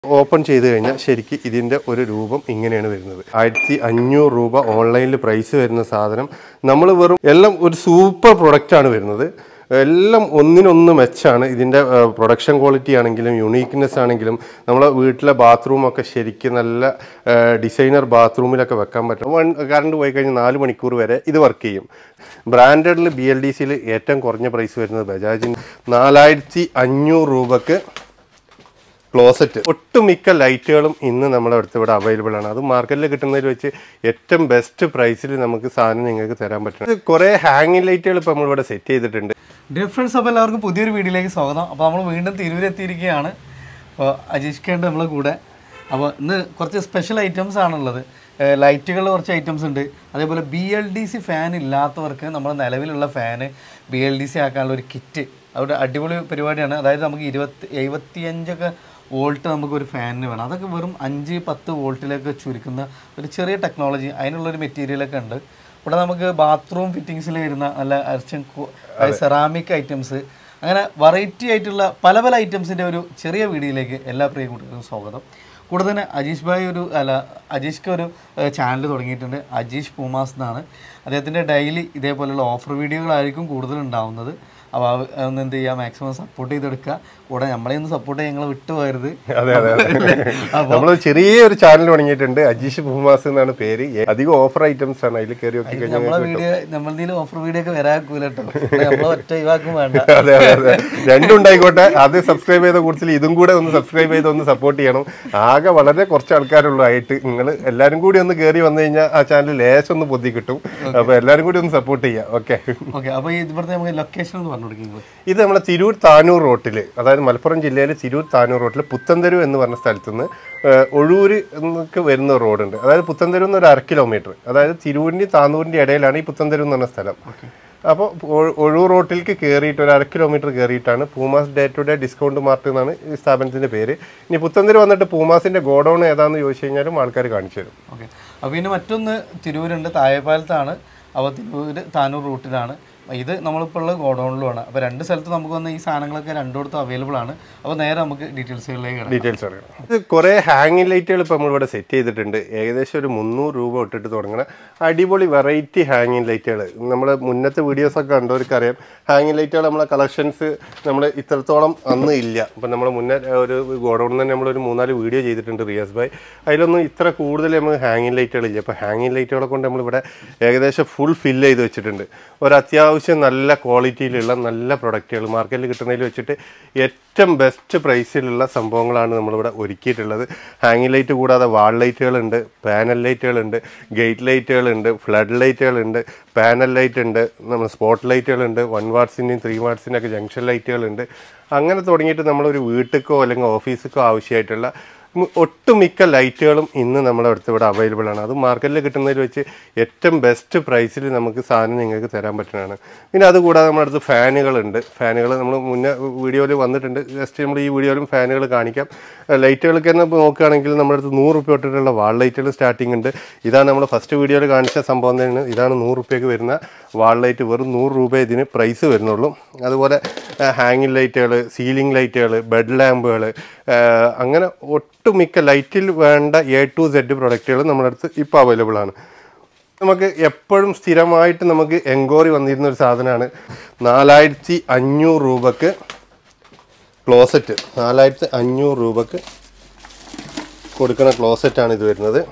open ചെയ്ത് കഴിഞ്ഞാൽ ശരിക്ക് ഇതിൻ്റെ ഒരു രൂപം ഇങ്ങനെയാണ് വരുന്നത് ആയിരത്തി അഞ്ഞൂറ് രൂപ ഓൺലൈനിൽ പ്രൈസ് വരുന്ന സാധനം നമ്മൾ വെറും എല്ലാം ഒരു സൂപ്പർ പ്രൊഡക്റ്റാണ് വരുന്നത് എല്ലാം ഒന്നിനൊന്ന് മെച്ചാണ് ഇതിൻ്റെ പ്രൊഡക്ഷൻ ക്വാളിറ്റി ആണെങ്കിലും യുണീക്ക്നെസ് ആണെങ്കിലും നമ്മളെ വീട്ടിലെ ബാത്റൂമൊക്കെ ശരിക്കും നല്ല ഡിസൈനർ ബാത്റൂമിലൊക്കെ വെക്കാൻ പറ്റും വൺ കറണ്ട് പോയി കഴിഞ്ഞാൽ നാല് മണിക്കൂർ വരെ ഇത് വർക്ക് ചെയ്യും ബ്രാൻഡഡിൽ ബി എൽ ഡി സിയിൽ ഏറ്റവും കുറഞ്ഞ പ്രൈസ് വരുന്നത് ബജാജിന് നാലായിരത്തി അഞ്ഞൂറ് രൂപക്ക് ക്ലോസറ്റ് ഒട്ടുമിക്ക ലൈറ്റുകളും ഇന്ന് നമ്മുടെ അടുത്ത് ഇവിടെ അവൈലബിൾ ആണ് അത് മാർക്കറ്റിൽ കിട്ടുന്നതിൽ വെച്ച് ഏറ്റവും ബെസ്റ്റ് പ്രൈസിൽ നമുക്ക് സാധനം നിങ്ങൾക്ക് തരാൻ പറ്റും ഇത് കുറേ ഹാങ്ങിങ് ലൈറ്റുകൾ ഇപ്പോൾ നമ്മളിവിടെ സെറ്റ് ചെയ്തിട്ടുണ്ട് ഡിഫറൻസ് അപ്പോൾ എല്ലാവർക്കും പുതിയൊരു വീഡിയോയിലേക്ക് സ്വാഗതം അപ്പോൾ നമ്മൾ വീണ്ടും തിരൂരെത്തിയിരിക്കുകയാണ് അപ്പോൾ അജീഷ് ഖാൻ്റെ നമ്മളെ കൂടെ അപ്പോൾ ഇന്ന് കുറച്ച് സ്പെഷ്യൽ ഐറ്റംസ് ആണുള്ളത് ലൈറ്റുകൾ കുറച്ച് ഐറ്റംസ് ഉണ്ട് അതേപോലെ B L D C fan ഇല്ലാത്തവർക്ക് നമ്മുടെ നിലവിലുള്ള fan B L D C ആക്കാനുള്ള ഒരു കിറ്റ് അവിടെ അടിപൊളി പരിപാടിയാണ് അതായത് നമുക്ക് ഇരുപത്തി എഴുപത്തിയഞ്ചൊക്കെ വോൾട്ട് നമുക്ക് ഒരു ഫാനിന് വേണം അതൊക്കെ വെറും അഞ്ച് പത്ത് വോൾട്ടിലേക്ക് ചുരുക്കുന്ന ഒരു ചെറിയ ടെക്നോളജി അതിനുള്ളൊരു മെറ്റീരിയലൊക്കെ ഉണ്ട് ഇവിടെ നമുക്ക് ബാത്റൂം ഫിറ്റിങ്സിൽ വരുന്ന നല്ല അർച്ചൻ സെറാമിക് ഐറ്റംസ് അങ്ങനെ വെറൈറ്റി ആയിട്ടുള്ള പല പല ഐറ്റംസിൻ്റെ ഒരു ചെറിയ വീഡിയോയിലേക്ക് എല്ലാ പ്രിയ കൂട്ടുകാർക്കും സ്വാഗതം കൂടെ തന്നെ അജീഷ് ഭായ് ഒരു അല്ല അജീഷ്ക്ക് ഒരു ചാനൽ തുടങ്ങിയിട്ടുണ്ട് അജീഷ് പൂമാസ് എന്നാണ് അദ്ദേഹത്തിൻ്റെ ഡെയിലി ഇതേപോലെയുള്ള ഓഫർ വീഡിയോകളായിരിക്കും കൂടുതൽ ഉണ്ടാവുന്നത് അപ്പോൾ ഒന്ന് എന്ത് ചെയ്യുക മാക്സിമം സപ്പോർട്ട് ചെയ്തെടുക്കുക കൂടെ നമ്മളെ ഒന്ന് സപ്പോർട്ട് ചെയ്യാൻ ഞങ്ങൾ വിട്ടുപോകരുത് അതെ അതെ അതെ നമ്മൾ ചെറിയൊരു ചാനൽ തുടങ്ങിയിട്ടുണ്ട് അജീഷ് ഭൂമാസ് എന്നാണ് പേര് അധികം ഓഫർ ഐറ്റംസ് ആണ് അതിൽ കയറി നോക്കി കഴിഞ്ഞാൽ നമ്മളെ വീഡിയോ നമ്മളതിൽ ഓഫർ വീഡിയോ ഒക്കെ വരാക്കൂല കേട്ടോ നമ്മളെ ഒറ്റ ഒഴിവാക്കും വേണ്ട അതെ അതെ അതെ രണ്ടും ഉണ്ടായിക്കോട്ടെ അത് സബ്സ്ക്രൈബ് ചെയ്ത കൂടുതൽ ഇതും കൂടെ ഒന്ന് സബ്സ്ക്രൈബ് ചെയ്ത് ഒന്ന് സപ്പോർട്ട് ചെയ്യണം ആകെ വളരെ കുറച്ച് ആൾക്കാരുള്ളൂ ആയിട്ട് നിങ്ങൾ എല്ലാവരും കൂടി ഒന്ന് കയറി വന്നു കഴിഞ്ഞാൽ ആ ചാനൽ ലേശം ഒന്ന് പൊതി കിട്ടും അപ്പോൾ എല്ലാവരും കൂടി ഒന്ന് സപ്പോർട്ട് ചെയ്യാം ഓക്കെ ഓക്കെ അപ്പോൾ ഇവിടുത്തെ നമുക്ക് ലൊക്കേഷൻ ഒന്ന് പറഞ്ഞു കൊടുക്കുന്നത് ഇത് നമ്മളെ തിരൂർ താനൂർ റോട്ടിൽ അതായത് മലപ്പുറം ജില്ലയിലെ തിരൂർ താനൂർ റോട്ടിൽ പുത്തൻതെരു എന്ന് പറഞ്ഞ സ്ഥലത്ത് നിന്ന് ഒഴൂര് എന്നൊക്കെ വരുന്ന റോഡുണ്ട് അതായത് പുത്തൻതെരു എന്ന് ഒരു അര കിലോമീറ്റർ അതായത് തിരൂരിൻ്റെയും താനൂരിൻ്റെ ഇടയിലാണ് ഈ പുത്തൻതെരു എന്ന് പറഞ്ഞ സ്ഥലം അപ്പോൾ ഒഴൂർ റോട്ടിലേക്ക് കയറിയിട്ട് ഒരു അര കിലോമീറ്റർ കയറിയിട്ടാണ് Poomas day to day discount mart എന്നാണ് ഈ സ്ഥാപനത്തിൻ്റെ പേര് ഇനി പുത്തൻതെരു വന്നിട്ട് പൂമാസിൻ്റെ ഗോഡൗൺ ഏതാണെന്ന് ചോദിച്ചു കഴിഞ്ഞാലും ആൾക്കാർ കാണിച്ചു തരും ഓക്കെ അപ്പോൾ പിന്നെ മറ്റൊന്ന് തിരൂരുണ്ട് താഴെപ്പാലത്താണ് അപ്പോൾ തിരൂര് താനൂർ റൂട്ടിലാണ് ഇത് നമ്മളിപ്പോൾ ഉള്ള ഗോഡൗണിലുമാണ് അപ്പോൾ രണ്ട് സ്ഥലത്ത് നമുക്ക് വന്ന ഈ സാധനങ്ങളൊക്കെ രണ്ടിടത്തും അവൈലബിൾ ആണ് അപ്പോൾ നേരെ നമുക്ക് ഡീറ്റെയിൽസുകളിലേക്ക് കിടക്കാം ഡീറ്റെയിൽസ് അറിയണം ഇത് കുറേ ഹാങ്ങിങ് ലൈറ്റുകൾ ഇപ്പോൾ നമ്മളിവിടെ സെറ്റ് ചെയ്തിട്ടുണ്ട് ഏകദേശം ഒരു മുന്നൂറ് രൂപ തൊട്ടിട്ട് തുടങ്ങുന്ന അടിപൊളി വെറൈറ്റി ഹാങ്ങിങ് ലൈറ്റുകൾ നമ്മൾ മുന്നത്തെ വീഡിയോസൊക്കെ കണ്ടവർക്ക് അറിയാം ഹാങ്ങിങ് ലൈറ്റുകൾ നമ്മളെ കളക്ഷൻസ് നമ്മൾ ഇത്രത്തോളം അന്ന് ഇല്ല ഇപ്പം നമ്മൾ മുന്നേ ഒരു ഗോഡൗണിൽ തന്നെ നമ്മളൊരു മൂന്നാല് വീഡിയോ ചെയ്തിട്ടുണ്ട് റിയാസ് ഭായ് അതിലൊന്നും ഇത്ര കൂടുതൽ നമ്മൾ ഹാങ്ങിങ് ലൈറ്റുകളില്ല അപ്പോൾ ഹാങ്ങിങ് ലൈറ്റുകളെ കൊണ്ട് നമ്മളിവിടെ ഏകദേശം ഫുൾ ഫില്ല് ചെയ്ത് വെച്ചിട്ടുണ്ട് ഒരു അത്യാവശ്യം നല്ല ക്വാളിറ്റിയിലുള്ള നല്ല പ്രൊഡക്റ്റുകൾ മാർക്കറ്റിൽ കിട്ടുന്നതിൽ വെച്ചിട്ട് ഏറ്റവും ബെസ്റ്റ് പ്രൈസിലുള്ള സംഭവങ്ങളാണ് നമ്മളിവിടെ ഒരുക്കിയിട്ടുള്ളത് ഹാങ്ങിങ് ലൈറ്റ് കൂടാതെ വാൾ ലൈറ്റുകളുണ്ട് പാനൽ ലൈറ്റുകളുണ്ട് ഗേറ്റ് ലൈറ്റുകളുണ്ട് ഫ്ലഡ് ലൈറ്റുകളുണ്ട് പാനൽ ലൈറ്റ് ഉണ്ട് നമ്മൾ സ്പോട്ട് ലൈറ്റുകളുണ്ട് വൺ വാട്സിൻ്റെയും ത്രീ വാട്സിൻ്റെയൊക്കെ ജംഗ്ഷൻ ലൈറ്റുകളുണ്ട് അങ്ങനെ തുടങ്ങിയിട്ട് നമ്മളൊരു വീട്ടിലേക്കോ അല്ലെങ്കിൽ ഓഫീസിലേക്കോ ആവശ്യമായിട്ടുള്ള മ് ഒട്ടുമിക്ക ലൈറ്റുകളും ഇന്ന് നമ്മുടെ അടുത്ത് ഇവിടെ അവൈലബിൾ ആണ് അത് മാർക്കറ്റിൽ കിട്ടുന്നതിൽ വെച്ച് ഏറ്റവും ബെസ്റ്റ് പ്രൈസിൽ നമുക്ക് സാധനം നിങ്ങൾക്ക് തരാൻ പറ്റുന്നതാണ് പിന്നെ അതുകൂടാതെ നമ്മുടെ അടുത്ത് ഫാനുകളുണ്ട് ഫാനുകൾ നമ്മൾ മുന്നേ വീഡിയോയിൽ വന്നിട്ടുണ്ട് ജസ്റ്റ് നമ്മൾ ഈ വീഡിയോയിലും ഫാനുകൾ കാണിക്കാം ലൈറ്റുകൾക്ക് തന്നെ നോക്കുകയാണെങ്കിൽ നമ്മുടെ അടുത്ത് നൂറ് റുപ്യ തൊട്ടിട്ടുള്ള വാൾ ലൈറ്റുകൾ സ്റ്റാർട്ടിംഗ് ഉണ്ട് ഇതാണ് നമ്മൾ ഫസ്റ്റ് വീഡിയോയിൽ കാണിച്ച സംഭവം തന്നെയാണ് ഇതാണ് നൂറ് റുപ്യക്ക് വരുന്ന വാൾ ലൈറ്റ് വെറും നൂറ് രൂപ ഇതിന് പ്രൈസ് വരുന്നുള്ളൂ അതുപോലെ ഹാങ്ങിങ് ലൈറ്റുകൾ സീലിംഗ് ലൈറ്റുകൾ ബെഡ് ലാമ്പുകൾ അങ്ങനെ ഒട്ടുമിക്ക ലൈറ്റിൽ വേണ്ട എ ടു സെഡ് പ്രൊഡക്റ്റുകൾ നമ്മുടെ അടുത്ത് ഇപ്പോൾ അവൈലബിൾ ആണ് നമുക്ക് എപ്പോഴും സ്ഥിരമായിട്ട് നമുക്ക് എൻക്വയറി വന്നിരുന്ന ഒരു സാധനമാണ് നാലായിരത്തി അഞ്ഞൂറ് രൂപക്ക് ക്ലോസറ്റ് നാലായിരത്തി അഞ്ഞൂറ് രൂപക്ക് കൊടുക്കുന്ന ക്ലോസറ്റാണ് ഇത് വരുന്നത്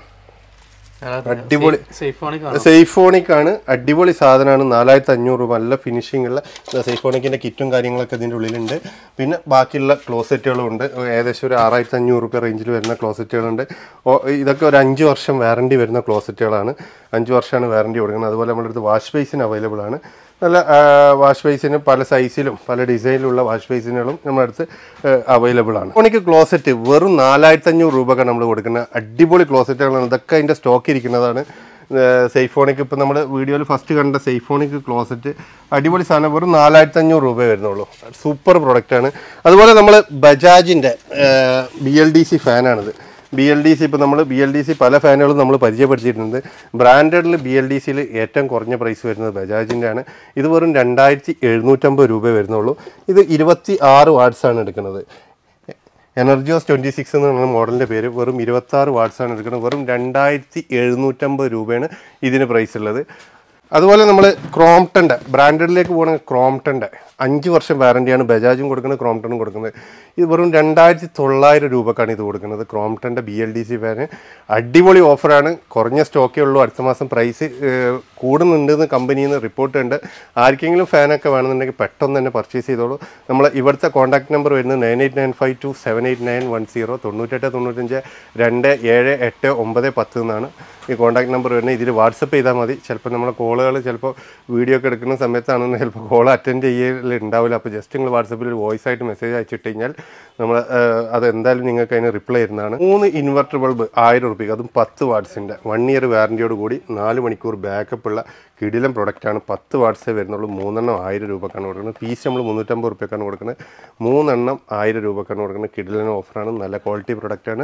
അടിപൊളി സേഫോണിക് സേഫോണിക് ആണ് അടിപൊളി സാധനമാണ് നാലായിരത്തി അഞ്ഞൂറ് രൂപ നല്ല ഫിനിഷിംഗ് ഉള്ള സേഫോണിക്കിൻ്റെ കിറ്റും കാര്യങ്ങളൊക്കെ ഇതിൻ്റെ ഉള്ളിലുണ്ട് പിന്നെ ബാക്കിയുള്ള ക്ലോസറ്റുകളും ഉണ്ട് ഏകദേശം ഒരു ആറായിരത്തി അഞ്ഞൂറ് രൂപ റേഞ്ചിൽ വരുന്ന ക്ലോസറ്റുകളുണ്ട് ഓ- ഇതൊക്കെ ഒരു അഞ്ച് വർഷം വാറണ്ടി വരുന്ന ക്ലോസറ്റുകളാണ് അഞ്ച് വർഷമാണ് വാറണ്ടി കൊടുക്കുന്നത് അതുപോലെ നമ്മുടെ അടുത്ത് വാഷ് ബേസിന് അവൈലബിൾ ആണ് നല്ല വാഷ് ബേസിന് പല സൈസിലും പല ഡിസൈനിലുള്ള വാഷ് ബേസിനുകളും നമ്മുടെ അടുത്ത് അവൈലബിൾ ആണ് എനിക്ക് ക്ലോസറ്റ് വെറും നാലായിരത്തി അഞ്ഞൂറ് രൂപക്ക് നമ്മൾ കൊടുക്കുന്ന അടിപൊളി ക്ലോസറ്റുകളാണ് ഇതൊക്കെ അതിൻ്റെ സ്റ്റോക്ക് ഇരിക്കുന്നതാണ് സൈഫോണിക്ക് ഇപ്പം നമ്മൾ വീഡിയോയിൽ ഫസ്റ്റ് കണ്ട സൈഫോണിക്ക് ക്ലോസറ്റ് അടിപൊളി സാധനം വെറും നാലായിരത്തി അഞ്ഞൂറ് രൂപ വരുന്നുള്ളൂ സൂപ്പർ പ്രൊഡക്റ്റാണ് അതുപോലെ നമ്മൾ ബജാജിൻ്റെ ബി എൽ ഡി സി ഫാനാണിത് ബി എൽ ഡി സി ഇപ്പോൾ നമ്മൾ ബി എൽ ഡി സി പല ഫാനുകളും നമ്മൾ പരിചയപ്പെടുത്തിയിട്ടുണ്ട് ബ്രാൻഡഡിൽ ബി എൽ ഡി സിയിൽ ഏറ്റവും കുറഞ്ഞ പ്രൈസ് വരുന്നത് ബജാജിൻ്റെ ആണ് ഇത് വെറും രണ്ടായിരത്തി എഴുന്നൂറ്റമ്പത് രൂപ വരുന്നുള്ളൂ ഇത് ഇരുപത്തി ആറ് വാട്ട്സാണ് എടുക്കുന്നത് എനർജിയോസ് ട്വൻറ്റി സിക്സ് എന്ന് പറയുന്ന മോഡലിൻ്റെ പേര് വെറും ഇരുപത്താറ് വാട്ട്സാണ് എടുക്കുന്നത് വെറും രണ്ടായിരത്തി എഴുന്നൂറ്റമ്പത് രൂപയാണ് ഇതിന് പ്രൈസ് ഉള്ളത് അതുപോലെ നമ്മൾ ക്രോംപ്ടൻ്റെ ബ്രാൻഡഡിലേക്ക് പോകുന്ന ക്രോംപ്ടൻ്റെ അഞ്ച് വർഷം വാറണ്ടിയാണ് ബജാജും കൊടുക്കുന്നത് ക്രോംപ്ടണും കൊടുക്കുന്നത് ഇത് വെറും രണ്ടായിരത്തി തൊള്ളായിരം രൂപക്കാണ് ഇത് കൊടുക്കുന്നത് ക്രോംപ്ടൻ്റെ B L D C fan അടിപൊളി ഓഫറാണ് കുറഞ്ഞ സ്റ്റോക്കേ ഉള്ളൂ അടുത്ത മാസം പ്രൈസ് കൂടുന്നുണ്ടെന്ന് കമ്പനിയിൽ നിന്ന് റിപ്പോർട്ട് ഉണ്ട് ആർക്കെങ്കിലും ഫാനൊക്കെ വേണമെന്നുണ്ടെങ്കിൽ പെട്ടെന്ന് തന്നെ പർച്ചേസ് ചെയ്തോളൂ നമ്മൾ ഇവിടുത്തെ കോൺടാക്ട് നമ്പർ വരുന്നത് nine eight nine five two seven eight nine one zero തൊണ്ണൂറ്റെട്ട് തൊണ്ണൂറ്റഞ്ച് രണ്ട് ഏഴ് എട്ട് ഒമ്പത് പത്ത് എന്നാണ് ഈ കോൺടാക്ട് നമ്പർ വരുന്നത് ഇതിൽ വാട്സപ്പ് ചെയ്താൽ മതി ചിലപ്പോൾ നമ്മളെ കോളുകൾ ചിലപ്പോൾ വീഡിയോ ഒക്കെ എടുക്കുന്ന സമയത്താണെന്ന് ചിലപ്പോൾ കോൾ അറ്റൻഡ് ചെയ്യൽ ഉണ്ടാവില്ല അപ്പോൾ ജസ്റ്റ് നിങ്ങൾ വാട്സപ്പിൽ ഒരു വോയിസ് ആയിട്ട് മെസ്സേജ് അയച്ചിട്ട് കഴിഞ്ഞാൽ നമ്മൾ അത് എന്തായാലും നിങ്ങൾക്ക് അതിന് റിപ്ലൈ തരുന്നതാണ് മൂന്ന് ഇൻവെർട്ടർ ബൾബ് ആയിരം റുപ്യക്ക് അതും പത്ത് വാട്ട്സിൻ്റെ വൺ ഇയർ വാറൻറ്റിയോട് കൂടി നാല് മണിക്കൂർ ബാക്കപ്പ് ഉള്ള കിടിലം പ്രൊഡക്റ്റാണ് പത്ത് വാട്ട്സേ വരുന്നുള്ളൂ മൂന്നെണ്ണം ആയിരം രൂപക്കാണ് കൊടുക്കുന്നത് പീസ് നമ്മൾ മുന്നൂറ്റമ്പത് റുപ്യക്കാണ് കൊടുക്കുന്നത് മൂന്നെണ്ണം ആയിരം രൂപക്കാണ് കൊടുക്കുന്നത് കിടിലൻ ഓഫറാണ് നല്ല ക്വാളിറ്റി പ്രൊഡക്റ്റാണ്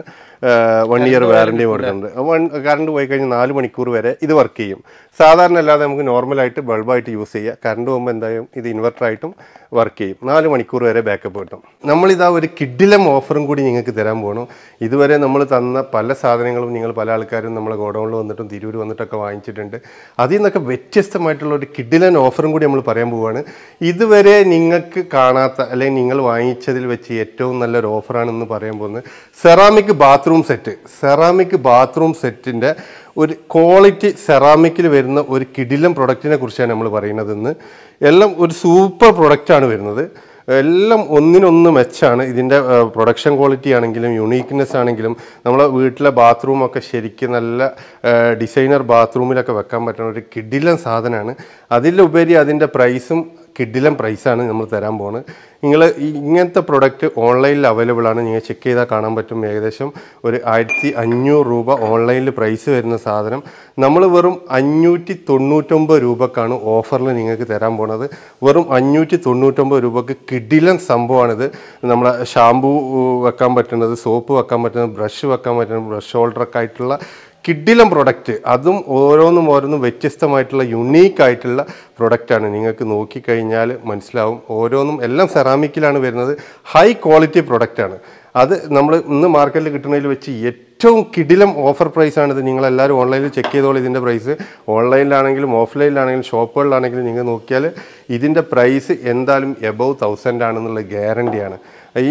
വൺ ഇയർ വാറൻറ്റിയും കൊടുക്കുന്നുണ്ട് വൺ കറണ്ട് പോയി കഴിഞ്ഞാൽ നാല് മണിക്കൂർ വരെ ഇത് വർക്ക് ചെയ്യും സാധാരണ അല്ലാതെ നമുക്ക് നോർമലായിട്ട് ബൾബായിട്ട് യൂസ് ചെയ്യുക കറണ്ട് പോകുമ്പോൾ എന്തായാലും ഇത് ഇൻവെർട്ടറായിട്ടും വർക്ക് ചെയ്യും നാല് മണിക്കൂർ വരെ ബാക്കപ്പ് കിട്ടും നമ്മളിതാ ഒരു കിഡിലം ഓഫറും കൂടി നിങ്ങൾക്ക് തരാൻ പോകണം ഇതുവരെ നമ്മൾ തന്ന പല സാധനങ്ങളും നിങ്ങൾ പല ആൾക്കാരും നമ്മളെ ഗോഡൗണിൽ വന്നിട്ടും തിരൂർ വന്നിട്ടൊക്കെ വാങ്ങിച്ചിട്ടുണ്ട് അതിൽ നിന്നൊക്കെ വ്യത്യസ്തമായിട്ടുള്ള ഒരു കിഡിലൻ ഓഫറും കൂടി നമ്മൾ പറയാൻ പോവുകയാണ് ഇതുവരെ നിങ്ങൾക്ക് കാണാത്ത അല്ലെങ്കിൽ നിങ്ങൾ വാങ്ങിച്ചതിൽ വെച്ച് ഏറ്റവും നല്ലൊരു ഓഫറാണെന്ന് പറയാൻ പോകുന്നത് ceramic bathroom set ceramic bathroom സെറ്റിൻ്റെ ഒരു ക്വാളിറ്റി സെറാമിക്കിൽ വരുന്ന ഒരു കിടിലം പ്രൊഡക്റ്റിനെ കുറിച്ചാണ് നമ്മൾ പറയുന്നത് ഇന്ന് എല്ലാം ഒരു സൂപ്പർ പ്രൊഡക്റ്റാണ് വരുന്നത് എല്ലാം ഒന്നിനൊന്ന് മെച്ചാണ് ഇതിൻ്റെ പ്രൊഡക്ഷൻ ക്വാളിറ്റി ആണെങ്കിലും യുണീക്ക്നെസ് ആണെങ്കിലും നമ്മളെ വീട്ടിലെ ബാത്റൂമൊക്കെ ശരിക്കും നല്ല ഡിസൈനർ ബാത്റൂമിലൊക്കെ വെക്കാൻ പറ്റുന്ന ഒരു കിടിലൻ സാധനമാണ് അതിലുപരി അതിൻ്റെ പ്രൈസും കിഡിലം പ്രൈസാണ് നമ്മൾ തരാൻ പോകുന്നത് നിങ്ങൾ ഇങ്ങനത്തെ പ്രൊഡക്റ്റ് ഓൺലൈനിൽ അവൈലബിൾ ആണ് നിങ്ങൾ ചെക്ക് ചെയ്താൽ കാണാൻ പറ്റും ഏകദേശം ഒരു ആയിരത്തി അഞ്ഞൂറ് രൂപ ഓൺലൈനിൽ പ്രൈസ് വരുന്ന സാധനം നമ്മൾ വെറും അഞ്ഞൂറ്റി തൊണ്ണൂറ്റൊമ്പത് രൂപക്കാണ് ഓഫറിൽ നിങ്ങൾക്ക് തരാൻ പോണത് വെറും അഞ്ഞൂറ്റി തൊണ്ണൂറ്റൊമ്പത് രൂപക്ക് കിഡിലൻ സംഭവമാണിത് നമ്മളെ ഷാമ്പൂ വെക്കാൻ പറ്റുന്നത് സോപ്പ് വെക്കാൻ പറ്റുന്നത് ബ്രഷ് വെക്കാൻ പറ്റുന്നത് ബ്രഷ് ഹോൾഡറൊക്കെ ആയിട്ടുള്ള കിഡിലം പ്രൊഡക്റ്റ് അതും ഓരോന്നും ഓരോന്നും വ്യത്യസ്തമായിട്ടുള്ള യുണീക്ക് ആയിട്ടുള്ള പ്രൊഡക്റ്റാണ് നിങ്ങൾക്ക് നോക്കിക്കഴിഞ്ഞാൽ മനസ്സിലാവും ഓരോന്നും എല്ലാം സെറാമിക്കിലാണ് വരുന്നത് ഹൈ ക്വാളിറ്റി പ്രൊഡക്റ്റാണ് അത് നമ്മൾ ഇന്ന് മാർക്കറ്റിൽ കിട്ടുന്നതിൽ വെച്ച് ഏറ്റവും കിടിലം ഓഫർ പ്രൈസാണ് ഇത് നിങ്ങളെല്ലാവരും ഓൺലൈനിൽ ചെക്ക് ചെയ്തോളൂ ഇതിൻ്റെ പ്രൈസ് ഓൺലൈനിലാണെങ്കിലും ഓഫ്ലൈനിലാണെങ്കിലും ഷോപ്പുകളിലാണെങ്കിലും നിങ്ങൾ നോക്കിയാൽ ഇതിൻ്റെ പ്രൈസ് എന്തായാലും എബവ് തൗസൻഡ് ആണെന്നുള്ള ഗ്യാരണ്ടിയാണ് ഈ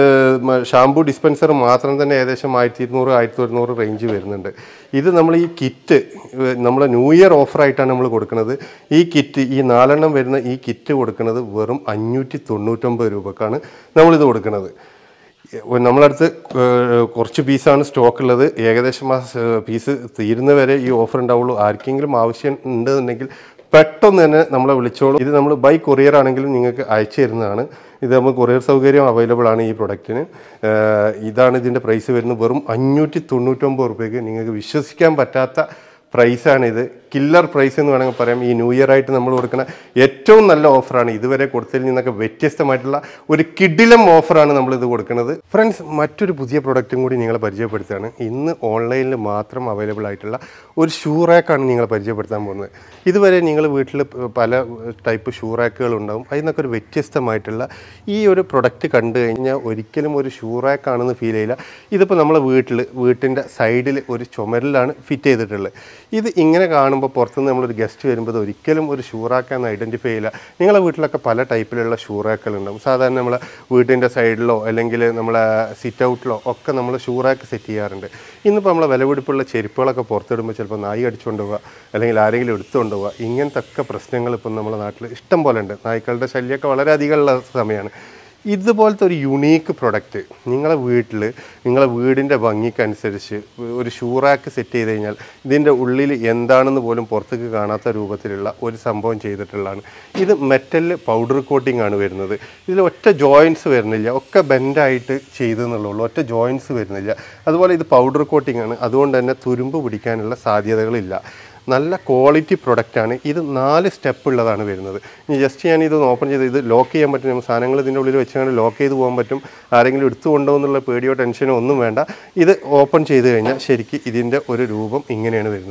ഷാംപൂ ഡിസ്പെൻസർ മാത്രം തന്നെ ഏകദേശം ആയിരത്തി ഇരുന്നൂറ് ആയിരത്തി ഒരുന്നൂറ് റേഞ്ച് വരുന്നുണ്ട് ഇത് നമ്മൾ ഈ കിറ്റ് നമ്മൾ ന്യൂ ഇയർ ഓഫറായിട്ടാണ് നമ്മൾ കൊടുക്കുന്നത് ഈ കിറ്റ് ഈ നാലെണ്ണം വരുന്ന ഈ കിറ്റ് കൊടുക്കുന്നത് വെറും അഞ്ഞൂറ്റി തൊണ്ണൂറ്റൊമ്പത് രൂപക്കാണ് നമ്മളിത് കൊടുക്കുന്നത് നമ്മളടുത്ത് ഏഹ്, കുറച്ച് പീസാണ് സ്റ്റോക്ക് ഉള്ളത് ഏകദേശം ആ പീസ് തീരുന്നവരെ ഈ ഓഫർ ഉണ്ടാവുള്ളൂ ആർക്കെങ്കിലും ആവശ്യം ഉണ്ടെന്നുണ്ടെങ്കിൽ പെട്ടെന്ന് തന്നെ നമ്മളെ വിളിച്ചോളൂ ഇത് നമ്മൾ ബൈ കൊറിയർ ആണെങ്കിലും നിങ്ങൾക്ക് അയച്ചു തരുന്നതാണ് ഇത് നമുക്ക് കൊറിയർ സൗകര്യം അവൈലബിൾ ആണ് ഈ പ്രൊഡക്റ്റിന് ഏഹ്, ഇതാണ് ഇതിൻ്റെ പ്രൈസ് വരുന്നത് വെറും അഞ്ഞൂറ്റി തൊണ്ണൂറ്റൊമ്പത് റുപ്യക്ക് നിങ്ങൾക്ക് വിശ്വസിക്കാൻ പറ്റാത്ത പ്രൈസാണ് ഇത് കില്ലർ പ്രൈസ് എന്ന് വേണമെങ്കിൽ പറയാം ഈ ന്യൂ ഇയർ ആയിട്ട് നമ്മൾ കൊടുക്കുന്ന ഏറ്റവും നല്ല ഓഫറാണ് ഇതുവരെ കൊടുത്തതിൽ നിന്നൊക്കെ വ്യത്യസ്തമായിട്ടുള്ള ഒരു കിഡിലം ഓഫറാണ് നമ്മൾ ഇത് കൊടുക്കുന്നത് ഫ്രണ്ട്സ് മറ്റൊരു പുതിയ പ്രൊഡക്റ്റും കൂടി നിങ്ങളെ പരിചയപ്പെടുത്തുകയാണ് ഇന്ന് ഓൺലൈനിൽ മാത്രം അവൈലബിൾ ആയിട്ടുള്ള ഒരു ഷൂ റാക്കാണ് നിങ്ങളെ പരിചയപ്പെടുത്താൻ പോകുന്നത് ഇതുവരെ നിങ്ങൾ വീട്ടിൽ പല ടൈപ്പ് ഷൂ റാക്കുകൾ ഉണ്ടാവും അതിൽ നിന്നൊക്കെ ഒരു വ്യത്യസ്തമായിട്ടുള്ള ഈ ഒരു പ്രൊഡക്റ്റ് കണ്ടു കഴിഞ്ഞാൽ ഒരിക്കലും ഒരു ഷൂ റാക്കാണെന്ന് ഫീൽ ചെയ്യില്ല ഇതിപ്പോൾ നമ്മളെ വീട്ടിൽ വീട്ടിൻ്റെ സൈഡിൽ ഒരു ചുമരിലാണ് ഫിറ്റ് ചെയ്തിട്ടുള്ളത് ഇത് ഇങ്ങനെ കാണുമ്പോൾ പുറത്തുനിന്ന് നമ്മളൊരു ഗസ്റ്റ് വരുമ്പോൾ ഇത് ഒരിക്കലും ഒരു ഷൂറാക്കാന്ന് ഐഡൻറ്റിഫൈ ചെയ്യില്ല നിങ്ങളെ വീട്ടിലൊക്കെ പല ടൈപ്പിലുള്ള ഷൂറാക്കുകൾ ഉണ്ടാവും സാധാരണ നമ്മളെ വീട്ടിൻ്റെ സൈഡിലോ അല്ലെങ്കിൽ നമ്മളെ സിറ്റ് ഔട്ടിലോ ഒക്കെ നമ്മൾ ഷൂറാക്ക് സെറ്റ് ചെയ്യാറുണ്ട് ഇന്നിപ്പോൾ നമ്മളെ വിലപിടിപ്പുള്ള ചെരുപ്പുകളൊക്കെ പുറത്തിടുമ്പോൾ ചിലപ്പോൾ നായി അടിച്ചുകൊണ്ട് പോവുക അല്ലെങ്കിൽ ആരെങ്കിലും എടുത്തുകൊണ്ട് പോവുക ഇങ്ങനത്തെ ഒക്കെ പ്രശ്നങ്ങൾ ഇപ്പം നമ്മുടെ നാട്ടിൽ ഇഷ്ടം പോലെ ഉണ്ട് നായ്ക്കളുടെ ശല്യമൊക്കെ വളരെ അധികമുള്ള സമയമാണ് ഇതുപോലത്തെ ഒരു യുണീക്ക് പ്രൊഡക്റ്റ് നിങ്ങളെ വീട്ടിൽ നിങ്ങളെ വീടിൻ്റെ ഭംഗിക്കനുസരിച്ച് ഒരു ഷൂറാക്ക് സെറ്റ് ചെയ്ത് കഴിഞ്ഞാൽ ഇതിൻ്റെ ഉള്ളിൽ എന്താണെന്ന് പോലും പുറത്തേക്ക് കാണാത്ത രൂപത്തിലുള്ള ഒരു സംഭവം ചെയ്തിട്ടുള്ളതാണ് ഇത് മെറ്റലിൽ പൗഡർ കോട്ടിംഗ് ആണ് വരുന്നത് ഇതിൽ ഒറ്റ ജോയിൻസ് വരുന്നില്ല ഒക്കെ ബെൻഡായിട്ട് ചെയ്തെന്നുള്ളൂ ഒറ്റ ജോയിൻസ് വരുന്നില്ല അതുപോലെ ഇത് പൗഡർ കോട്ടിംഗ് ആണ് അതുകൊണ്ട് തന്നെ തുരുമ്പ് പിടിക്കാനുള്ള സാധ്യതകളില്ല നല്ല ക്വാളിറ്റി പ്രൊഡക്റ്റാണ് ഇത് നാല് സ്റ്റെപ്പ് ഉള്ളതാണ് വരുന്നത് ഇനി ജസ്റ്റ് ഞാൻ ഇതൊന്ന് ഓപ്പൺ ചെയ്ത് ഇത് ലോക്ക് ചെയ്യാൻ പറ്റും നമ്മൾ സാധനങ്ങൾ ഇതിൻ്റെ ഉള്ളിൽ വെച്ചാൽ ലോക്ക് ചെയ്ത് പോകാൻ പറ്റും ആരെങ്കിലും എടുത്തു കൊണ്ടുപോകുന്നുള്ള പേടിയോ ടെൻഷനോ ഒന്നും വേണ്ട ഇത് ഓപ്പൺ ചെയ്ത് കഴിഞ്ഞാൽ ശരിക്കും ഇതിൻ്റെ ഒരു രൂപം ഇങ്ങനെയാണ് വരുന്നത്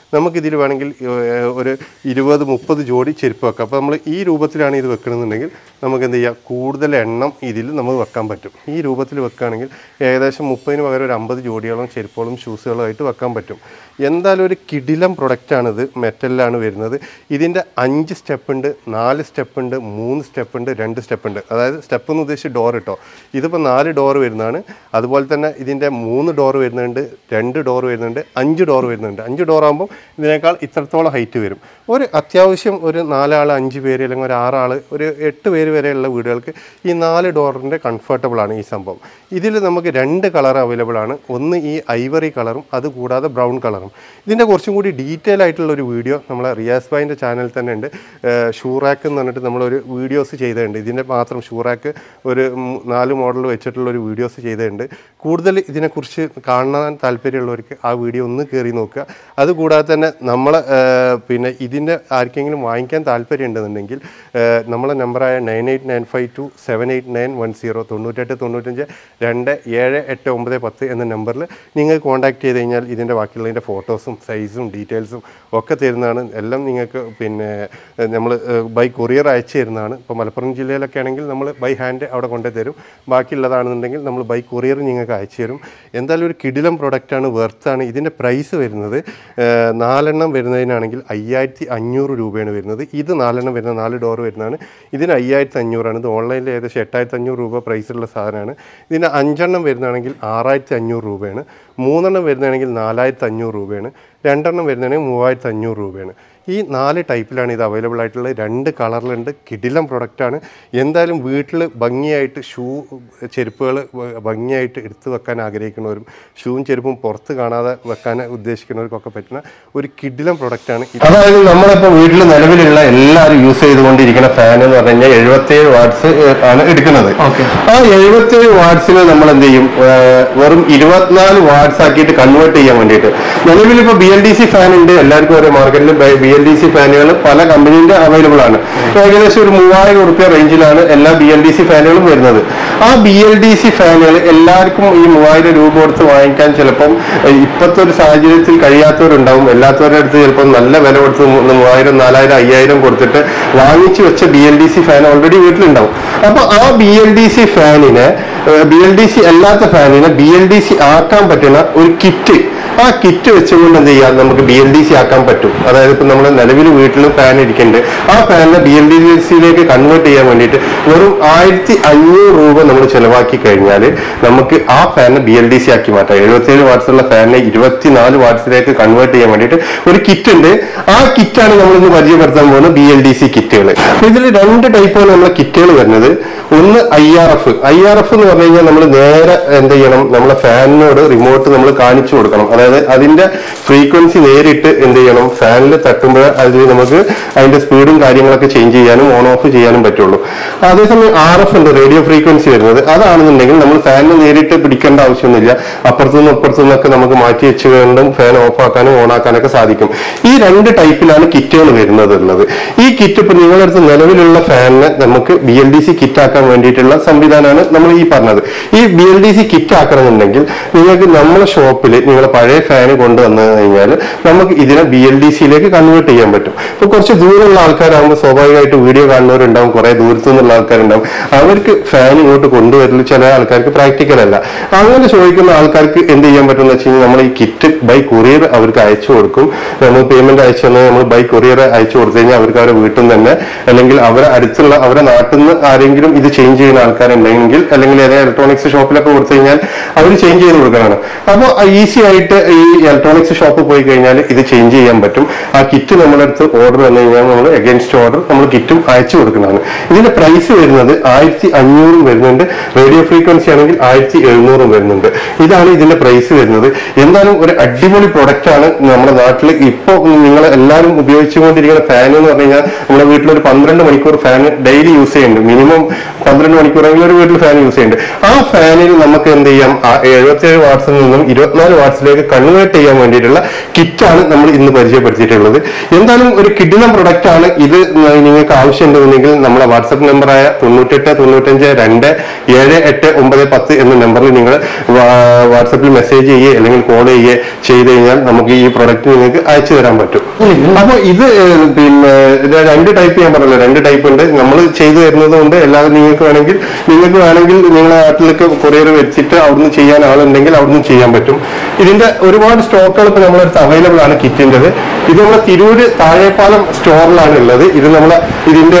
നമുക്കിതിൽ വേണമെങ്കിൽ ഏഹ്, ഒരു ഇരുപത് മുപ്പത് ജോഡി ചെരുപ്പ് വെക്കാം അപ്പോൾ നമ്മൾ ഈ രൂപത്തിലാണ് ഇത് വെക്കണമെന്നുണ്ടെങ്കിൽ നമുക്ക് എന്ത് ചെയ്യാം കൂടുതൽ എണ്ണം ഇതിൽ നമുക്ക് വെക്കാൻ പറ്റും ഈ രൂപത്തിൽ വെക്കുകയാണെങ്കിൽ ഏകദേശം മുപ്പതിന് പകരം ഒരു അമ്പത് ജോഡിയോളം ചെരുപ്പുകളും ഷൂസുകളും ആയിട്ട് വെക്കാൻ പറ്റും എന്തായാലും ഒരു കിടിലം പ്രൊഡക്റ്റാണിത് മെറ്റലിലാണ് വരുന്നത് ഇതിൻ്റെ അഞ്ച് സ്റ്റെപ്പ് ഉണ്ട് നാല് സ്റ്റെപ്പ് ഉണ്ട് മൂന്ന് സ്റ്റെപ്പ് ഉണ്ട് രണ്ട് സ്റ്റെപ്പ് ഉണ്ട് അതായത് സ്റ്റെപ്പ് എന്ന് ഉദ്ദേശിച്ച് ഡോർ കേട്ടോ ഇതിപ്പോൾ നാല് ഡോർ വരുന്നതാണ് അതുപോലെ തന്നെ ഇതിൻ്റെ മൂന്ന് ഡോർ വരുന്നുണ്ട് രണ്ട് ഡോർ വരുന്നുണ്ട് അഞ്ച് ഡോർ വരുന്നുണ്ട് അഞ്ച് ഡോർ ആകുമ്പോൾ ഇതിനേക്കാൾ ഇത്രത്തോളം ഹൈറ്റ് വരും ഒരു അത്യാവശ്യം ഒരു നാലാൾ അഞ്ച് പേര് അല്ലെങ്കിൽ ഒരു ആറാൾ ഒരു എട്ട് പേര് വരെയുള്ള വീടുകൾക്ക് ഈ നാല് ഡോറിൻ്റെ കംഫർട്ടബിൾ ആണ് ഈ സംഭവം ഇതിൽ നമുക്ക് രണ്ട് കളർ അവൈലബിൾ ആണ് ഒന്ന് ഈ ഐവറി കളറും അതുകൂടാതെ ബ്രൗൺ കളറും ഇതിൻ്റെ കുറച്ചും കൂടി ഡീറ്റെയിൽ ആയിട്ടുള്ള ഒരു വീഡിയോ നമ്മളെ റിയാസ് ബായിൻ്റെ ചാനലിൽ തന്നെ ഉണ്ട് ഷൂറാക്ക് എന്ന് പറഞ്ഞിട്ട് നമ്മളൊരു വീഡിയോസ് ചെയ്തിട്ടുണ്ട് ഇതിൻ്റെ മാത്രം ഷൂറാക്ക് ഒരു മൂ- നാല് മോഡൽ വെച്ചിട്ടുള്ള ഒരു വീഡിയോസ് ചെയ്തിട്ടുണ്ട് കൂടുതൽ ഇതിനെക്കുറിച്ച് കാണാൻ താല്പര്യമുള്ളവർക്ക് ആ വീഡിയോ ഒന്ന് കയറി നോക്കുക അതുകൂടാതെ തന്നെ നമ്മളെ ഏഹ്, പിന്നെ ഇതിൻ്റെ ആർക്കെങ്കിലും വാങ്ങിക്കാൻ താല്പര്യം ഉണ്ടെന്നുണ്ടെങ്കിൽ ഏഹ്, നമ്മളെ നമ്പറായ nine eight nine five two seven eight nine one zero തൊണ്ണൂറ്റെട്ട് തൊണ്ണൂറ്റഞ്ച് രണ്ട് ഏഴ് എട്ട് ഒമ്പത് പത്ത് എന്ന നമ്പറിൽ നിങ്ങൾ കോൺടാക്ട് ചെയ്ത് കഴിഞ്ഞാൽ ഇതിൻ്റെ ബാക്കിയുള്ളതിൻ്റെ ഫോട്ടോസും സൈസും ഡീറ്റെയിൽസും ഒക്കെ തരുന്നതാണ് എല്ലാം നിങ്ങൾക്ക് പിന്നെ നമ്മൾ ബൈ കൊറിയർ അയച്ചു തരുന്നതാണ് ഇപ്പോൾ മലപ്പുറം ജില്ലയിലൊക്കെ ആണെങ്കിൽ നമ്മൾ ബൈ ഹാൻഡ് അവിടെ കൊണ്ടു തരും ബാക്കിയുള്ളതാണെന്നുണ്ടെങ്കിൽ നമ്മൾ ബൈ കൊറിയർ നിങ്ങൾക്ക് അയച്ചു തരും എന്തായാലും ഒരു കിടിലം പ്രൊഡക്റ്റാണ് വെർത്താണ് ഇതിൻ്റെ പ്രൈസ് വരുന്നത് ഏഹ്, നാലെണ്ണം വരുന്നതിനാണെങ്കിൽ അയ്യായിരത്തി അഞ്ഞൂറ് രൂപയാണ് വരുന്നത് ഇത് നാലെണ്ണം വരുന്ന നാല് ഡോർ വരുന്നതാണ് ഇതിന് അയ്യായിരത്തി അഞ്ഞൂറാണ് ഇത് ഓൺലൈനിൽ ഏകദേശം എട്ടായിരത്തി അഞ്ഞൂറ് രൂപ പ്രൈസുള്ള സാധനമാണ് ഇതിന് അഞ്ചെണ്ണം വരുന്നതാണെങ്കിൽ ആറായിരത്തി അഞ്ഞൂറ് രൂപയാണ് മൂന്നെണ്ണം വരുന്നതാണെങ്കിൽ നാലായിരത്തി അഞ്ഞൂറ് രൂപയാണ് രണ്ടെണ്ണം വരുന്നതാണെങ്കിൽ മൂവായിരത്തി അഞ്ഞൂറ് രൂപയാണ് ഈ നാല് ടൈപ്പിലാണ് ഇത് അവൈലബിൾ ആയിട്ടുള്ളത് രണ്ട് കളറിലുണ്ട് കിടിലം പ്രൊഡക്റ്റാണ് എന്തായാലും വീട്ടിൽ ഭംഗിയായിട്ട് ഷൂ ചെരുപ്പുകൾ ഭംഗിയായിട്ട് എടുത്തു വെക്കാൻ ആഗ്രഹിക്കുന്നവരും ഷൂവും ചെരുപ്പും പുറത്ത് കാണാതെ വെക്കാൻ ഉദ്ദേശിക്കുന്നവർക്കൊക്കെ പറ്റുന്ന ഒരു കിടിലം പ്രൊഡക്റ്റാണ് അതായത് നമ്മളിപ്പോൾ വീട്ടിൽ നിലവിലുള്ള എല്ലാവരും യൂസ് ചെയ്തുകൊണ്ടിരിക്കുന്ന ഫാൻ എന്ന് പറഞ്ഞു കഴിഞ്ഞാൽ എഴുപത്തേഴ് വാട്ട്സ് ആണ് എടുക്കുന്നത് ആ എഴുപത്തേഴ് വാട്ട്സിന് നമ്മൾ എന്ത് ചെയ്യും ഏഹ് വെറും ഇരുപത്തിനാല് വാട്ട്സ് ആക്കിയിട്ട് കൺവേർട്ട് ചെയ്യാൻ വേണ്ടിയിട്ട് നിലവിൽ ഇപ്പോൾ B L D C fan ഉണ്ട് എല്ലാവർക്കും ഒരേ മാർക്കറ്റിൽ ബി എൽ ഡി സി ഫാനുകൾ പല കമ്പനീന്റെ അവൈലബിൾ ആണ് ഏകദേശം ഒരു മൂവായിരം റുപ്യ റേഞ്ചിലാണ് എല്ലാ ബി എൽ ഡി സി ഫാനുകളും വരുന്നത് ആ ബി എൽ ഡി സി ഫാനുകൾ എല്ലാവർക്കും ഈ മൂവായിരം രൂപ കൊടുത്ത് വാങ്ങിക്കാൻ ചിലപ്പം ഏഹ് ഇപ്പോഴത്തെ ഒരു സാഹചര്യത്തിൽ കഴിയാത്തവരുണ്ടാവും എല്ലാത്തവരുടെ അടുത്ത് ചിലപ്പോൾ നല്ല വില കൊടുത്ത് മൂ- മൂവായിരം നാലായിരം അയ്യായിരം കൊടുത്തിട്ട് വാങ്ങിച്ചു വെച്ച B L D C fan already വീട്ടിലുണ്ടാവും അപ്പൊ ആ ബി എൽ ഡി സി ഫാനിനെ ബി എൽ ഡി സി അല്ലാത്ത ഫാനിനെ ബി എൽ ഡി സി ആക്കാൻ പറ്റുന്ന ഒരു കിറ്റ് ആ കിറ്റ് വെച്ചുകൊണ്ട് എന്ത് ചെയ്യാം നമുക്ക് ബി എൽ ഡി സി ആക്കാൻ പറ്റും അതായത് ഇപ്പൊ നമ്മൾ നിലവിൽ വീട്ടിൽ ഫാൻ ഇരിക്കുന്നുണ്ട് ആ ഫാനിനെ ബി എൽ ഡി സിയിലേക്ക് കൺവേർട്ട് ചെയ്യാൻ വേണ്ടിയിട്ട് വെറും ആയിരത്തി അഞ്ഞൂറ് രൂപ നമ്മൾ ചെലവാക്കി കഴിഞ്ഞാൽ നമുക്ക് ആ ഫാനിനെ ബി എൽ ഡി സി ആക്കി മാറ്റാം എഴുപത്തിയേഴ് വാട്ട്സ് ഉള്ള ഫാനിനെ ഇരുപത്തിനാല് വാട്ട്സിലേക്ക് കൺവേർട്ട് ചെയ്യാൻ വേണ്ടിയിട്ട് ഒരു കിറ്റ് ഉണ്ട് ആ കിറ്റാണ് നമ്മൾ ഇന്ന് പരിചയപ്പെടുത്താൻ പോകുന്ന ബി എൽ ഡി സി കിറ്റുകൾ ഇതിൽ രണ്ട് ടൈപ്പാണ് നമ്മളെ കിറ്റുകൾ വരുന്നത് ഒന്ന് I R F I R F എന്ന് പറഞ്ഞു കഴിഞ്ഞാൽ നമ്മൾ നേരെ എന്ത് ചെയ്യണം നമ്മളെ ഫാനിനോട് റിമോട്ട് നമ്മൾ കാണിച്ചു കൊടുക്കണം അതായത് അതിന്റെ ഫ്രീക്വൻസി നേരിട്ട് എന്ത് ചെയ്യണം ഫാനിൽ തട്ടുമ്പോൾ അതിൽ നമുക്ക് അതിന്റെ സ്പീഡും കാര്യങ്ങളൊക്കെ ചേഞ്ച് ചെയ്യാനും ഓൺ ഓഫ് ചെയ്യാനും പറ്റുള്ളൂ അതേസമയം ആർ എഫ് ഉണ്ട് റേഡിയോ ഫ്രീക്വൻസി വരുന്നത് അതാണെന്നുണ്ടെങ്കിൽ നമ്മൾ ഫാനിന് നേരിട്ട് പിടിക്കേണ്ട ആവശ്യമൊന്നുമില്ല അപ്പുറത്തുനിന്നും ഇപ്പുറത്തു നിന്നൊക്കെ നമുക്ക് മാറ്റി വെച്ചുകൊണ്ടും ഫാൻ ഓഫ് ആക്കാനും ഓൺ ആക്കാനൊക്കെ സാധിക്കും ഈ രണ്ട് ടൈപ്പിലാണ് കിറ്റുകൾ വരുന്നത് ഉള്ളത് ഈ കിറ്റ് ഇപ്പൊ നിങ്ങളുടെ അടുത്ത് നിലവിലുള്ള ഫാനിനെ നമുക്ക് B L D C kit ആക്കാൻ വേണ്ടിയിട്ടുള്ള സംവിധാനമാണ് നമ്മൾ ഈ പറഞ്ഞത് ഈ B L D C kit ആക്കണമെന്നുണ്ടെങ്കിൽ നിങ്ങൾക്ക് നമ്മളെ ഷോപ്പിൽ നിങ്ങളെ പഴയ ഫാന് കൊണ്ടുവന്നു കഴിഞ്ഞാൽ നമുക്ക് ഇതിനെ ബി എൽ ഡി സിയിലേക്ക് കൺവേർട്ട് ചെയ്യാൻ പറ്റും ഇപ്പൊ കുറച്ച് ദൂരമുള്ള ആൾക്കാരാകുമ്പോൾ സ്വാഭാവികമായിട്ട് വീഡിയോ കാണുന്നവരുണ്ടാവും കുറെ ദൂരത്തു നിന്നുള്ള ആൾക്കാരുണ്ടാവും അവർക്ക് ഫാൻ ഇങ്ങോട്ട് കൊണ്ടുവരൽ ചില ആൾക്കാർക്ക് പ്രാക്ടിക്കൽ അല്ല അങ്ങനെ ചോദിക്കുന്ന ആൾക്കാർക്ക് എന്ത് ചെയ്യാൻ പറ്റുമെന്ന് വെച്ച് കഴിഞ്ഞാൽ നമ്മൾ ഈ കിറ്റ് ബൈ കൊറിയർ അവർക്ക് അയച്ചു കൊടുക്കും നമ്മൾ പേയ്മെന്റ് അയച്ചു തന്നെ നമ്മൾ ബൈ കൊറിയർ അയച്ചു കൊടുത്തു കഴിഞ്ഞാൽ അവർക്ക് അവരുടെ വീട്ടിൽ നിന്ന് തന്നെ അല്ലെങ്കിൽ അവരെ അടുത്തുള്ള അവരെ നാട്ടിൽ നിന്ന് ആരെങ്കിലും ഇത് ചേഞ്ച് ചെയ്യുന്ന ആൾക്കാരുണ്ടെങ്കിൽ അല്ലെങ്കിൽ ഏതെങ്കിലും ഇലക്ട്രോണിക്സ് ഷോപ്പിലൊക്കെ കൊടുത്തു കഴിഞ്ഞാൽ അവർ ചേഞ്ച് ചെയ്ത് കൊടുക്കാനാണ് അപ്പോൾ ഈസി ആയിട്ട് ഈ ഇലക്ട്രോണിക്സ് ഷോപ്പിൽ പോയി കഴിഞ്ഞാൽ ഇത് ചേഞ്ച് ചെയ്യാൻ പറ്റും ആ കിറ്റ് നമ്മുടെ അടുത്ത് ഓർഡർ വന്നു കഴിഞ്ഞാൽ നമ്മൾ എഗൻസ്റ്റ് ഓർഡർ നമ്മൾ കിറ്റും അയച്ചു കൊടുക്കുന്നതാണ് ഇതിന്റെ പ്രൈസ് വരുന്നത് ആയിരത്തി അഞ്ഞൂറും വരുന്നുണ്ട് റേഡിയോ ഫ്രീക്വൻസി ആണെങ്കിൽ ആയിരത്തി എഴുന്നൂറും വരുന്നുണ്ട് ഇതാണ് ഇതിന്റെ പ്രൈസ് വരുന്നത് എന്തായാലും ഒരു അടിപൊളി പ്രൊഡക്റ്റ് ആണ് നമ്മുടെ നാട്ടിൽ ഇപ്പോൾ നിങ്ങൾ എല്ലാവരും ഉപയോഗിച്ചുകൊണ്ടിരിക്കുന്ന ഫാൻ എന്ന് പറഞ്ഞു കഴിഞ്ഞാൽ നമ്മുടെ വീട്ടിൽ ഒരു പന്ത്രണ്ട് മണിക്കൂർ ഫാൻ ഡെയിലി യൂസ് ചെയ്യുന്നുണ്ട് മിനിമം പന്ത്രണ്ട് മണിക്കൂറെങ്കിലും ഒരു വീട്ടിൽ ഫാൻ യൂസ് ചെയ്യുന്നുണ്ട് ആ ഫാനിൽ നമുക്ക് എന്ത് ചെയ്യാം ആ എഴുപത്തിയേഴ് വാട്സിൽ നിന്നും ഇരുപത്തിനാല് വാട്സിലേക്ക് കൺവേർട്ട് ചെയ്യാൻ വേണ്ടിയിട്ടുള്ള കിറ്റാണ് നമ്മൾ ഇന്ന് പരിചയപ്പെടുത്തിയിട്ടുള്ളത് എന്തായാലും ഒരു കിഡിലം പ്രൊഡക്റ്റ് ആണ് ഇത് നിങ്ങൾക്ക് ആവശ്യമുണ്ടെന്നുണ്ടെങ്കിൽ നമ്മളെ വാട്സപ്പ് നമ്പറായ തൊണ്ണൂറ്റെട്ട് തൊണ്ണൂറ്റഞ്ച് രണ്ട് ഏഴ് എട്ട് ഒമ്പത് പത്ത് എന്ന നമ്പറിൽ നിങ്ങൾ വാട്സപ്പിൽ മെസ്സേജ് ചെയ്യുക അല്ലെങ്കിൽ കോൾ ചെയ്യുക ചെയ്ത് കഴിഞ്ഞാൽ നമുക്ക് ഈ പ്രൊഡക്റ്റ് നിങ്ങൾക്ക് അയച്ചു തരാൻ പറ്റും അപ്പോൾ ഇത് ഏഹ്, പിന്നെ ഇത് രണ്ട് ടൈപ്പ് ഞാൻ പറഞ്ഞല്ലോ രണ്ട് ടൈപ്പ് ഉണ്ട് നമ്മൾ ചെയ്തു തരുന്നത് കൊണ്ട് എല്ലാവരും നിങ്ങൾക്ക് വേണമെങ്കിൽ നിങ്ങൾക്ക് വേണമെങ്കിൽ നിങ്ങളെ നാട്ടിലേക്ക് കൊറിയർ വെച്ചിട്ട് അവിടുന്ന് ചെയ്യാൻ ആളുണ്ടെങ്കിൽ അവിടുന്ന് ചെയ്യാൻ പറ്റും ഇതിന്റെ ഒരുപാട് സ്റ്റോക്കുകൾ ഇപ്പൊ നമ്മുടെ അടുത്ത് അവൈലബിൾ ആണ് കിറ്റിൻ്റെത് ഇത് നമ്മുടെ തിരൂര് താഴെപ്പാലം സ്റ്റോറിലാണ് ഉള്ളത് ഇത് നമ്മളെ ഇതിന്റെ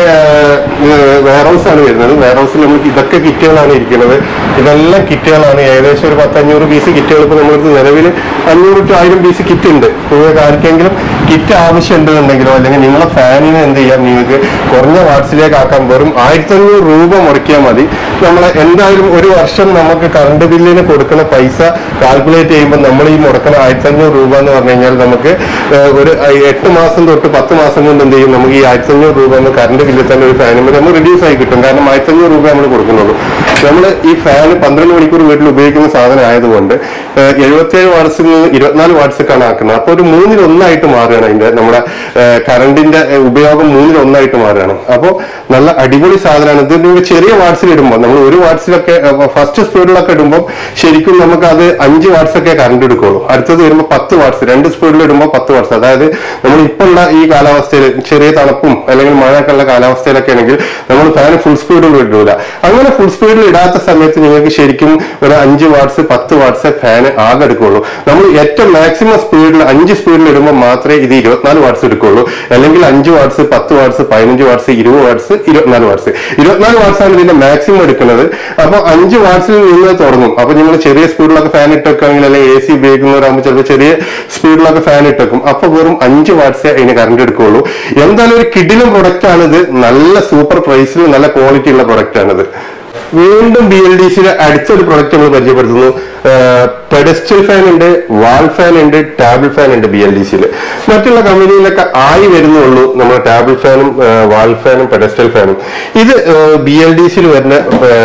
വെയർ ഹൗസ് ആണ് വരുന്നത് വെയർ ഹൗസിൽ നമുക്ക് ഇതൊക്കെ കിറ്റുകളാണ് ഇരിക്കുന്നത് ഇതെല്ലാം കിറ്റുകളാണ് ഏകദേശം ഒരു പത്തഞ്ഞൂറ് പീസ് കിറ്റുകൾ ഇപ്പൊ നമ്മൾക്ക് നിലവിൽ അഞ്ഞൂറ് ടു ആയിരം പീസ് കിറ്റ് ഉണ്ട് നിങ്ങൾക്ക് ആർക്കെങ്കിലും കിറ്റ് ആവശ്യമുണ്ടെന്നുണ്ടെങ്കിലോ അല്ലെങ്കിൽ നിങ്ങളെ ഫാനിന് എന്ത് ചെയ്യാം നിങ്ങൾക്ക് കുറഞ്ഞ വാട്സിലേക്ക് ആക്കാൻ വെറും ആയിരത്തി അഞ്ഞൂറ് രൂപ മുടക്കിയാൽ മതി നമ്മളെ എന്തായാലും ഒരു വർഷം നമുക്ക് കറണ്ട് ബില്ലിന് കൊടുക്കുന്ന പൈസ കാൽക്കുലേറ്റ് ചെയ്യുമ്പോൾ നമ്മൾ ഈ മുടക്കുന്ന ആയിരത്തി അഞ്ഞൂറ് രൂപ എന്ന് പറഞ്ഞു കഴിഞ്ഞാൽ നമുക്ക് ഏഹ്, ഒരു എട്ട് മാസം തൊട്ട് പത്ത് മാസം കൊണ്ട് എന്ത് ചെയ്യും നമുക്ക് ഈ ആയിരത്തി അഞ്ഞൂറ് രൂപ എന്ന് കറണ്ട് ബില്ലിൽ തന്നെ ഒരു ഫാനിന് നമ്മൾ റിഡ്യൂസ് ആയി കിട്ടും കാരണം ആയിരത്തി അഞ്ഞൂറ് രൂപ നമ്മൾ കൊടുക്കുന്നുള്ളൂ നമ്മൾ ഈ ഫാൻ പന്ത്രണ്ട് മണിക്കൂർ വീട്ടിൽ ഉപയോഗിക്കുന്ന സാധനം ആയതുകൊണ്ട് എഴുപത്തിയേഴ് വാട്സിൽ നിന്ന് ഇരുപത്തിനാല് വാട്സൊക്കെയാണ് ആക്കുന്നത് അപ്പോൾ ഒരു മൂന്നിൽ ഒന്നായിട്ട് മാറുകയാണ് അതിന്റെ നമ്മുടെ കറണ്ടിന്റെ ഉപയോഗം മൂന്നിൽ ഒന്നായിട്ട് മാറുകയാണ് അപ്പോൾ നല്ല അടിപൊളി സാധനമാണ് ഇത് നിങ്ങൾ ചെറിയ വാട്സിൽ ഇടുമ്പോൾ നമ്മൾ ഒരു വാട്സിലൊക്കെ ഫസ്റ്റ് സ്പീഡിലൊക്കെ ഇടുമ്പോൾ ശരിക്കും നമുക്ക് അത് അഞ്ച് വാട്സ് ഒക്കെ കറണ്ട് എടുക്കുള്ളൂ അടുത്തത് വരുമ്പോൾ പത്ത് വാട്സ് രണ്ട് സ്പീഡിൽ ഇടുമ്പോൾ പത്ത് വാട്സ് അതായത് നമ്മൾ ഇപ്പോൾ ഉള്ള ഈ കാലാവസ്ഥയിൽ ചെറിയ തണുപ്പും അല്ലെങ്കിൽ മഴയൊക്കെ ഉള്ള കാലാവസ്ഥയിലൊക്കെ ആണെങ്കിൽ നമ്മൾ ഫാൻ ഫുൾ സ്പീഡിൽ ഇടൂല അങ്ങനെ ഫുൾ സ്പീഡിൽ ഇടാത്ത സമയത്ത് നിങ്ങൾക്ക് ശരിക്കും ഒരു അഞ്ച് വാട്സ് പത്ത് വാട്സ് ഫാൻ ആകെ എടുക്കുള്ളൂ നമ്മൾ ഏറ്റവും മാക്സിമം സ്പീഡിൽ അഞ്ച് സ്പീഡിൽ ഇടുമ്പോൾ മാത്രമേ ഇത് ഇരുപത്തിനാല് വാട്സ് എടുക്കുള്ളൂ അല്ലെങ്കിൽ അഞ്ച് വാട്സ് പത്ത് വാട്സ് പതിനഞ്ച് വാട്സ് ഇരുപത് വാട്സ് ഇരുപത്തിനാല് വാട്സ് ഇരുപത്തിനാല് വാട്സ് ആണ് ഇതിന്റെ മാക്സിമം എടുക്കുന്നത് അപ്പോൾ അഞ്ച് വാട്സിൽ നിന്ന് തുടങ്ങും അപ്പൊ നിങ്ങൾ ചെറിയ സ്പീഡിലൊക്കെ ഫാൻ ഇട്ടേക്കുകയാണെങ്കിൽ അല്ലെങ്കിൽ എ സി ഉപയോഗിക്കുന്നവരാകുമ്പോൾ ചിലപ്പോൾ ചെറിയ സ്പീഡിലൊക്കെ ഫാൻ ഇട്ടേക്കും അപ്പൊ വെറും അഞ്ച് വാട്സേ അതിന് കറണ്ട് എടുക്കുള്ളൂ എന്തായാലും ഒരു കിഡിലും പ്രൊഡക്റ്റ് ആണിത് നല്ല സൂപ്പർ പ്രൈസിൽ നല്ല ക്വാളിറ്റി ഉള്ള പ്രൊഡക്റ്റ് ആണിത് വീണ്ടും ബി എൽ ഡി സിയുടെ അടുത്തൊരു പ്രൊഡക്റ്റ് നമ്മൾ പരിചയപ്പെടുത്തുന്നു പെഡസ്റ്റൽ ഫാൻ ഉണ്ട് വാൾ ഫാൻ ഉണ്ട് ടാബിൾ ഫാൻ ഉണ്ട് ബി എൽ ഡി സിയിൽ മറ്റുള്ള കമ്പനിയിലൊക്കെ ആയി വരുന്നുള്ളൂ നമ്മുടെ ടാബിൾ ഫാനും വാൾ ഫാനും പെഡസ്റ്റൽ ഫാനും ഇത് ബി എൽ ഡി സിയിൽ വരുന്ന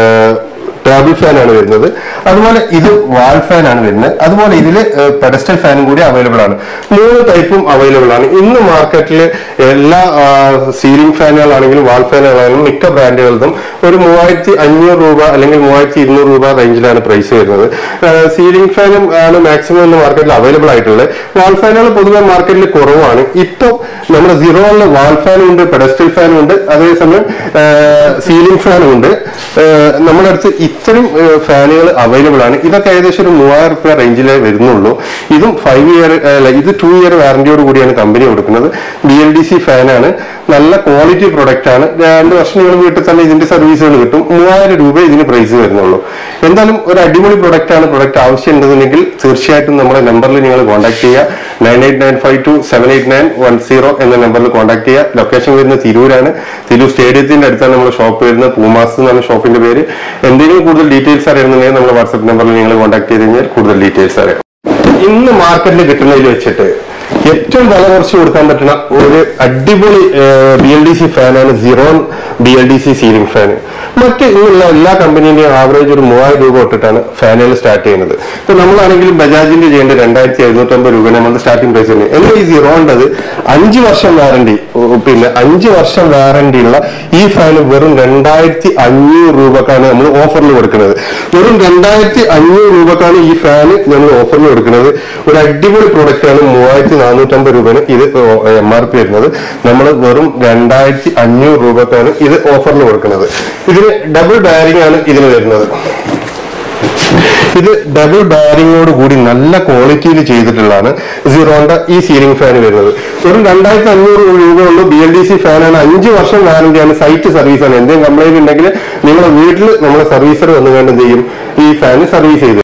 ടേബിൾ ഫാൻ ആണ് വരുന്നത് അതുപോലെ ഇത് വാൾ ഫാൻ ആണ് വരുന്നത് അതുപോലെ ഇതിൽ പെഡസ്റ്റൽ ഫാനും കൂടി അവൈലബിൾ ആണ് മൂന്ന് ടൈപ്പും അവൈലബിൾ ആണ് ഇന്ന് മാർക്കറ്റിൽ എല്ലാ സീലിംഗ് ഫാനുകളാണെങ്കിലും വാൾ ഫാനുകളാണെങ്കിലും മിക്ക ബ്രാൻഡുകളിലും ഒരു മൂവായിരത്തി അഞ്ഞൂറ് രൂപ അല്ലെങ്കിൽ മൂവായിരത്തി ഇരുന്നൂറ് രൂപ റേഞ്ചിലാണ് പ്രൈസ് വരുന്നത് സീലിംഗ് ഫാനും ആണ് മാക്സിമം ഇന്ന് മാർക്കറ്റിൽ അവൈലബിൾ ആയിട്ടുള്ളത് വാൾ ഫാനുകൾ പൊതുവെ മാർക്കറ്റിൽ കുറവാണ് ഇപ്പോൾ നമ്മുടെ സീറോളിൽ വാൾ ഫാനും ഉണ്ട് പെഡസ്റ്റൽ ഫാനും ഉണ്ട് അതേസമയം സീലിംഗ് ഫാനും ഉണ്ട് ഏഹ് നമ്മുടെ അടുത്ത് ഇത്തരം ഫാനുകൾ അവൈലബിൾ ആണ് ഇതൊക്കെ ഏകദേശം ഒരു മൂവായിരം റുപ്യ റേഞ്ചിലേ വരുന്നുള്ളൂ ഇതും ഫൈവ് ഇയർ ഇത് ടു ഇയർ വാറന്റിയോട് കൂടിയാണ് കമ്പനി കൊടുക്കുന്നത് ബി എൽ ഡി സി ഫാനാണ് നല്ല ക്വാളിറ്റി പ്രൊഡക്റ്റ് ആണ് രണ്ട് വർഷം നിങ്ങൾ വീട്ടിൽ തന്നെ ഇതിന്റെ സർവീസുകൾ കിട്ടും മൂവായിരം രൂപ ഇതിന് പ്രൈസ് വരുന്നുള്ളൂ എന്തായാലും ഒരു അടിപൊളി പ്രൊഡക്റ്റ് ആണ് പ്രൊഡക്റ്റ് ആവശ്യമുണ്ടെന്നുണ്ടെങ്കിൽ തീർച്ചയായിട്ടും നമ്മുടെ നമ്പറിൽ നിങ്ങൾ കോൺടാക്ട് ചെയ്യുക nine eight nine five two seven eight nine one zero എന്ന നമ്പറിൽ കോൺടാക്ട് ചെയ്യുക ലൊക്കേഷൻ വരുന്നത് തിരൂരാണ് തിരൂർ സ്റ്റേഡിയത്തിന്റെ അടുത്താണ് നമ്മുടെ ഷോപ്പ് വരുന്നത് പൂമാസ് എന്നാണ് ഷോപ്പിന്റെ പേര് എന്തെങ്കിലും കൂടുതൽ ഡീറ്റെയിൽസ് അറിയണമെന്നുണ്ടെങ്കിൽ നമ്മുടെ വാട്സ്ആപ്പ് നമ്പറിൽ നിങ്ങൾ കോൺടാക്ട് ചെയ്ത് കഴിഞ്ഞാൽ കൂടുതൽ ഡീറ്റെയിൽസ് അറിയാം ഇന്ന് മാർക്കറ്റിൽ കിട്ടുന്നതിൽ വെച്ചിട്ട് ഏറ്റവും വില കുറച്ച് കൊടുക്കാൻ പറ്റുന്ന ഒരു അടിപൊളി ബി എൽ ഡി സി ഫാനാണ് സിറോൺ B L D C ceiling fan മറ്റ് ഇന്നുള്ള എല്ലാ കമ്പനീന്റെയും ആവറേജ് ഒരു മൂവായിരം രൂപ തൊട്ടിട്ടാണ് ഫാനുകൾ സ്റ്റാർട്ട് ചെയ്യുന്നത് ഇപ്പൊ നമ്മളാണെങ്കിലും ബജാജിന്റെ ചെയ്യേണ്ട രണ്ടായിരത്തി എഴുന്നൂറ്റമ്പത് രൂപ നമ്മുടെ സ്റ്റാർട്ടിംഗ് പ്രൈസ് തന്നെ എന്നാൽ ഈ സിറോണ്ടത് അഞ്ച് വർഷം വാറണ്ടി പിന്നെ അഞ്ച് വർഷം വാറണ്ടി ഉള്ള ഈ ഫാൻ വെറും രണ്ടായിരത്തി അഞ്ഞൂറ് രൂപക്കാണ് നമ്മൾ ഓഫറിൽ കൊടുക്കുന്നത് വെറും രണ്ടായിരത്തി അഞ്ഞൂറ് രൂപക്കാണ് ഈ ഫാന് നമ്മൾ ഓഫറിൽ കൊടുക്കുന്നത് ഒരു അടിപൊളി പ്രൊഡക്റ്റ് ആണ് മൂവായിരത്തി നാനൂറ്റമ്പത് രൂപയാണ് ഇത് എം ആർ പി വരുന്നത് നമ്മൾ വെറും രണ്ടായിരത്തി അഞ്ഞൂറ് രൂപക്കാണ് ഇത് ഓഫറിൽ കൊടുക്കുന്നത് ഇതിന് ഡബിൾ ബാരിംഗ് ആണ് ഇതിന് വരുന്നത് ഇത് ഡബിൾ ബാരിങ്ങോട് കൂടി നല്ല ക്വാളിറ്റിയിൽ ചെയ്തിട്ടുള്ളതാണ് സീറോണ്ട ഈ സീലിംഗ് ഫാൻ വരുന്നത് വെറും രണ്ടായിരത്തി അഞ്ഞൂറ് രൂപ ഉള്ളൂ ബി എൽ ഡി സി ഫാനാണ് അഞ്ച് വർഷം വാറന്റിയാണ് സൈറ്റ് സർവീസാണ് എന്തെങ്കിലും കംപ്ലൈന്റ് ഉണ്ടെങ്കിൽ നിങ്ങളുടെ വീട്ടിൽ നമ്മളെ സർവീസർ വന്നുകൊണ്ട് എന്ത് ചെയ്യും ഈ ഫാൻ സർവീസ് ചെയ്ത്